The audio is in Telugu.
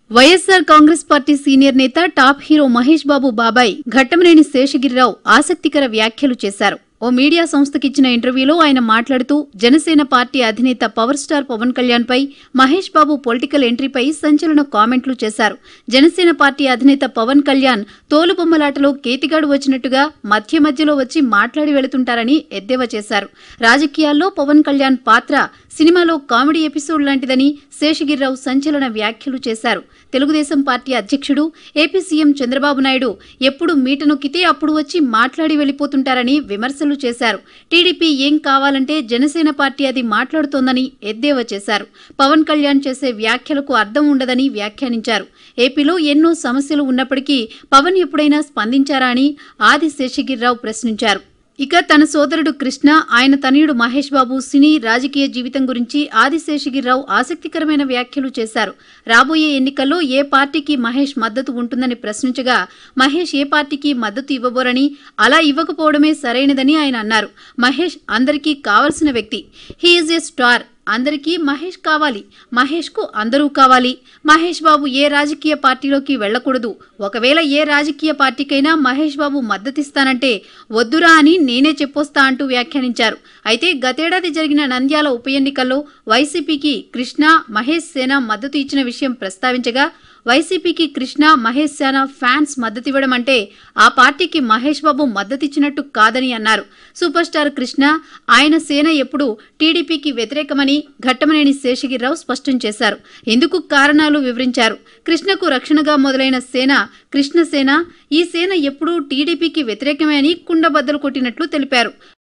వైఎస్సార్ కాంగ్రెస్ పార్టీ సీనియర్ నేత టాప్ హీరో మహేష్ బాబు బాబాయ్ ఘట్టమనేని శేషగిరిరావు ఆసక్తికర వ్యాఖ్యలు చేశారు ఓ మీడియా సంస్థకిచ్చిన ఇంటర్వ్యూలో ఆయన మాట్లాడుతూ జనసేన పార్టీ అధినేత పవర్ స్టార్ పవన్ కళ్యాణ్ పై మహేష్ బాబు పొలిటికల్ ఎంట్రీపై సంచలన కామెంట్లు చేశారు జనసేన పార్టీ అధినేత పవన్ కళ్యాణ్ తోలుబొమ్మలాటలో కేతిగాడు వచ్చినట్టుగా మధ్య మధ్యలో వచ్చి మాట్లాడి వెళుతుంటారని ఎద్దేవా చేశారు రాజకీయాల్లో పవన్ కళ్యాణ్ పాత్ర సినిమాలో కామెడీ ఎపిసోడ్ లాంటిదని శేషగిరిరావు సంచలన వ్యాఖ్యలు చేశారు తెలుగుదేశం పార్టీ అధ్యక్షుడు ఏపీ సీఎం చంద్రబాబు నాయుడు ఎప్పుడు మీట నొక్కితే అప్పుడు వచ్చి మాట్లాడి వెళ్లిపోతుంటారని విమర్శలు చేశారు టీడీపీ ఏం కావాలంటే జనసేన పార్టీ అది మాట్లాడుతోందని ఎద్దేవా చేశారు పవన్ కళ్యాణ్ చేసే వ్యాఖ్యలకు అర్థం ఉండదని వ్యాఖ్యానించారు ఏపీలో ఎన్నో సమస్యలు ఉన్నప్పటికీ పవన్ ఎప్పుడైనా స్పందించారా అని ఆది శేషగిరిరావు ప్రశ్నించారు ఇక తన సోదరుడు కృష్ణ ఆయన తనయుడు మహేష్ బాబు సినీ రాజకీయ జీవితం గురించి ఆదిశేషగిరిరావు ఆసక్తికరమైన వ్యాఖ్యలు చేశారు రాబోయే ఎన్నికల్లో ఏ పార్టీకి మహేష్ మద్దతు ఉంటుందని ప్రశ్నించగా మహేష్ ఏ పార్టీకి మద్దతు ఇవ్వబోరని అలా ఇవ్వకపోవడమే సరైనదని ఆయన అన్నారు మహేష్ అందరికీ కావలసిన వ్యక్తి హీఈస్ ఏ స్టార్ అందరికీ మహేష్ కావాలి మహేష్కు అందరూ కావాలి మహేష్ బాబు ఏ రాజకీయ పార్టీలోకి వెళ్లకూడదు ఒకవేళ ఏ రాజకీయ పార్టీకైనా మహేష్ బాబు మద్దతిస్తానంటే వద్దురా అని నేనే చెప్పొస్తా అంటూ వ్యాఖ్యానించారు అయితే గతేడాది జరిగిన నంద్యాల ఉప ఎన్నికల్లో వైసీపీకి కృష్ణ మహేష్ సేన మద్దతు ఇచ్చిన విషయం ప్రస్తావించగా వైసీపీకి కృష్ణ మహేష్ సేన ఫ్యాన్స్ మద్దతివ్వడం అంటే ఆ పార్టీకి మహేష్ బాబు మద్దతిచ్చినట్టు కాదని అన్నారు సూపర్ స్టార్ కృష్ణ ఆయన సేన ఎప్పుడు టీడీపీకి వ్యతిరేకమని ఘట్టమనేని శేషగిరిరావు స్పష్టం చేశారు ఇందుకు కారణాలు వివరించారు కృష్ణకు రక్షణగా మొదలైన సేన కృష్ణ సేన ఈ సేన ఎప్పుడూ టీడీపీకి వ్యతిరేకమే అని కుండబద్దలు కొట్టినట్లు తెలిపారు